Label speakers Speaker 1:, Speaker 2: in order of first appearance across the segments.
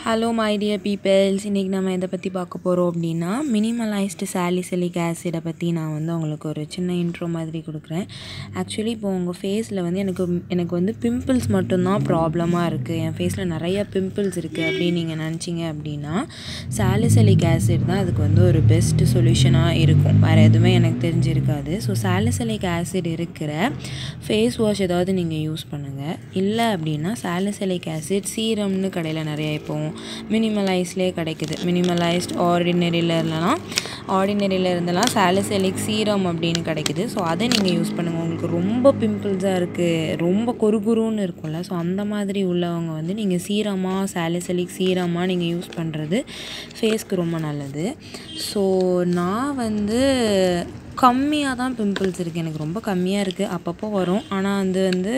Speaker 1: hello my dear peoples இன்றைக்கி நம்ம எதை பற்றி பார்க்க போகிறோம் அப்படின்னா மினிமலைஸ்டு சாலிசிலிக் ஆசிடை பற்றி நான் வந்து உங்களுக்கு ஒரு சின்ன இன்ட்ரோ மாதிரி கொடுக்குறேன் ஆக்சுவலி இப்போ உங்கள் ஃபேஸில் வந்து எனக்கு எனக்கு வந்து பிம்பிள்ஸ் மட்டும்தான் ப்ராப்ளமாக இருக்குது என் ஃபேஸில் நிறைய பிம்பிள்ஸ் இருக்குது அப்படின்னு நீங்கள் நினச்சிங்க அப்படின்னா சாலிசிலிக் ஆசிட் தான் அதுக்கு வந்து ஒரு பெஸ்ட் சொல்யூஷனாக இருக்கும் வேறு எதுவுமே எனக்கு தெரிஞ்சிருக்காது ஸோ சாலிசிலிக் ஆசிட் இருக்கிற ஃபேஸ் வாஷ் ஏதாவது நீங்கள் யூஸ் பண்ணுங்கள் இல்லை அப்படின்னா சாலிசிலிக் ஆசிட் சீரம்னு கடையில் நிறைய இப்போ மினிமலைஸ்லேயே கிடைக்குது மினிமலைஸ்ட் ஆர்டினரிலலாம் ஆர்டினரியில் இருந்தெல்லாம் சாலிசலிக் சீரம் அப்படின்னு கிடைக்குது ஸோ அதை நீங்கள் யூஸ் பண்ணுங்கள் உங்களுக்கு ரொம்ப பிம்பிள்ஸாக இருக்குது ரொம்ப கொருகுருன்னு இருக்கும்ல ஸோ அந்த மாதிரி உள்ளவங்க வந்து நீங்கள் சீரமாக சாலிசலிக் சீரமாக நீங்கள் யூஸ் பண்ணுறது ஃபேஸ்க்கு ரொம்ப நல்லது ஸோ நான் வந்து கம்மியாக தான் பிம்பிள்ஸ் இருக்குது எனக்கு ரொம்ப கம்மியாக இருக்குது அப்பப்போ வரும் ஆனால் அது வந்து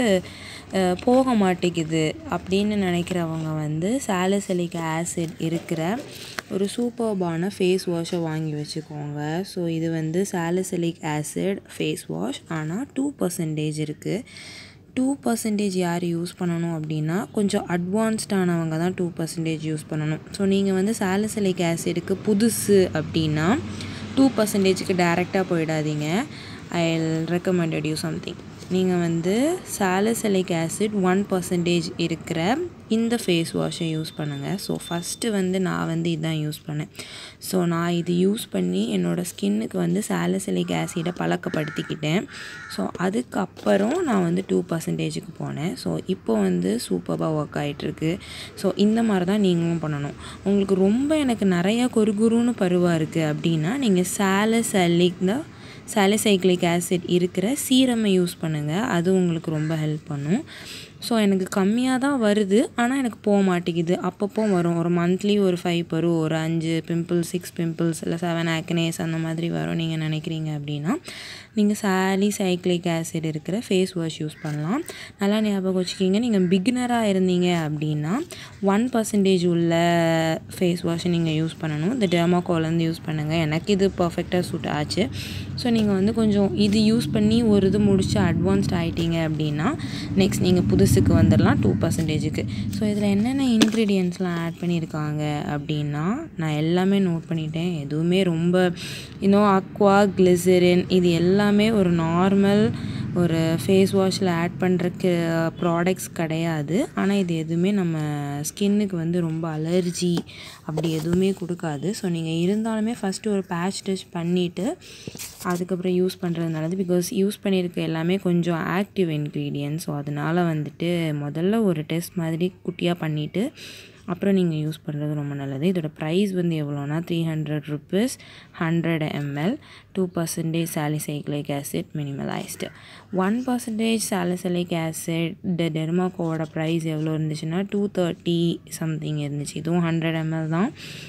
Speaker 1: போக மாட்டேங்குது அப்படின்னு நினைக்கிறவங்க வந்து சாலிசலிக் ஆசிட் இருக்கிற ஒரு சூப்பர்பான ஃபேஸ் வாஷை வாங்கி வச்சுக்கோங்க ஸோ இது வந்து சாலிசலிக் ஆசிட் ஃபேஸ் வாஷ் ஆனால் டூ பர்சன்டேஜ் இருக்குது டூ பர்சன்டேஜ் யார் யூஸ் பண்ணணும் அப்படின்னா கொஞ்சம் அட்வான்ஸ்டானவங்க தான் டூ பர்சன்டேஜ் யூஸ் பண்ணணும் ஸோ நீங்கள் வந்து சாலிசலிக் ஆசிடுக்கு புதுசு அப்படின்னா டூ பர்சன்டேஜுக்கு டேரெக்டாக போயிடாதீங்க ஐ ரெக்கமெண்டட் யூ சம்திங் நீங்கள் வந்து சாலிசலிக் ஆசிட் ஒன் பர்சன்டேஜ் இருக்கிற இந்த ஃபேஸ் வாஷை யூஸ் பண்ணுங்கள் ஸோ ஃபஸ்ட்டு வந்து நான் வந்து இதான் யூஸ் பண்ணேன் ஸோ நான் இது யூஸ் பண்ணி என்னோடய ஸ்கின்னுக்கு வந்து சாலிசலிக் ஆசிடை பழக்கப்படுத்திக்கிட்டேன் ஸோ அதுக்கப்புறம் நான் வந்து டூ பர்சன்டேஜுக்கு போனேன் ஸோ இப்போ வந்து சூப்பராக ஒர்க் ஆகிட்டுருக்கு ஸோ இந்த மாதிரி தான் நீங்களும் பண்ணணும் உங்களுக்கு ரொம்ப எனக்கு நிறையா கொருகுருன்னு பருவாக இருக்குது அப்படின்னா நீங்கள் சாலிசலிக் தான் சாலிசைக்ளிக் ஆசிட் இருக்கிற சீரமை யூஸ் பண்ணுங்கள் அது உங்களுக்கு ரொம்ப ஹெல்ப் பண்ணும் ஸோ எனக்கு கம்மியாக தான் வருது ஆனால் எனக்கு போக மாட்டேங்குது அப்பப்போ வரும் ஒரு மந்த்லி ஒரு ஃபைவ் வரும் ஒரு அஞ்சு பிம்பிள்ஸ் சிக்ஸ் பிம்பிள்ஸ் இல்லை செவன் ஆக்னேஸ் அந்த மாதிரி வரும் நீங்கள் நினைக்கிறீங்க அப்படின்னா நீங்கள் சாலி சைக்ளிக் ஆசிட் இருக்கிற ஃபேஸ் வாஷ் யூஸ் பண்ணலாம் நல்லா ஞாபகம் வச்சுக்கிங்க நீங்கள் பிகினராக இருந்தீங்க அப்படின்னா ஒன் பர்சன்டேஜ் உள்ள ஃபேஸ் வாஷை நீங்கள் யூஸ் பண்ணணும் இந்த டெர்மாகோலேருந்து யூஸ் பண்ணுங்கள் எனக்கு இது பர்ஃபெக்டாக சூட் ஆச்சு ஸோ நீங்கள் வந்து கொஞ்சம் இது யூஸ் பண்ணி ஒரு இது முடிச்சு அட்வான்ஸ்ட் ஆகிட்டீங்க அப்படின்னா நெக்ஸ்ட் நீங்கள் புதுசுக்கு வந்துடலாம் டூ பர்சன்டேஜுக்கு ஸோ இதில் என்னென்ன இன்க்ரீடியன்ட்ஸ்லாம் ஆட் பண்ணியிருக்காங்க அப்படின்னா நான் எல்லாமே நோட் பண்ணிட்டேன் எதுவுமே ரொம்ப இன்னும் அக்வா கிளிசரின் இது எல்லாமே ஒரு நார்மல் ஒரு ஃபேஸ் வாஷில் ஆட் பண்ணுறக்கு ப்ராடக்ட்ஸ் கிடையாது ஆனால் இது எதுவுமே நம்ம ஸ்கின்னுக்கு வந்து ரொம்ப அலர்ஜி அப்படி எதுவுமே கொடுக்காது ஸோ நீங்கள் இருந்தாலுமே ஃபஸ்ட்டு ஒரு பேட்ச் டெஸ்ட் பண்ணிவிட்டு அதுக்கப்புறம் யூஸ் பண்ணுறது நல்லது பிகாஸ் யூஸ் பண்ணியிருக்க எல்லாமே கொஞ்சம் ஆக்டிவ் இன்க்ரீடியன்ட் ஸோ அதனால் வந்துட்டு முதல்ல ஒரு டெஸ்ட் மாதிரி குட்டியாக பண்ணிவிட்டு அப்புறம் நீங்கள் யூஸ் பண்ணுறது ரொம்ப நல்லது இதோட ப்ரைஸ் வந்து எவ்வளோனா three hundred rupees hundred ML two percentage salicylic acid Minimalist one percentage salicylic acid டெர்மாக்கோட ப்ரைஸ் எவ்வளோ இருந்துச்சுன்னா டூ தேர்ட்டி சம்திங் இருந்துச்சு இதுவும் ஹண்ட்ரட் எம்எல் தான்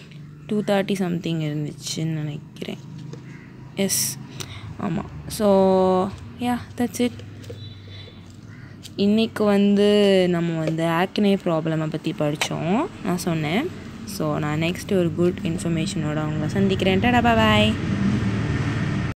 Speaker 1: டூ தேர்ட்டி சம்திங் இருந்துச்சுன்னு நினைக்கிறேன் எஸ் ஆமாம் ஸோ யா தட்ஸ் இட் இன்றைக்கி வந்து நம்ம வந்து ஆக்னே ப்ராப்ளமை பற்றி படித்தோம் நான் சொன்னேன் ஸோ நான் நெக்ஸ்ட் ஒரு குட் இன்ஃபர்மேஷனோட அவங்கள சந்திக்கிறேன் டடா பாய்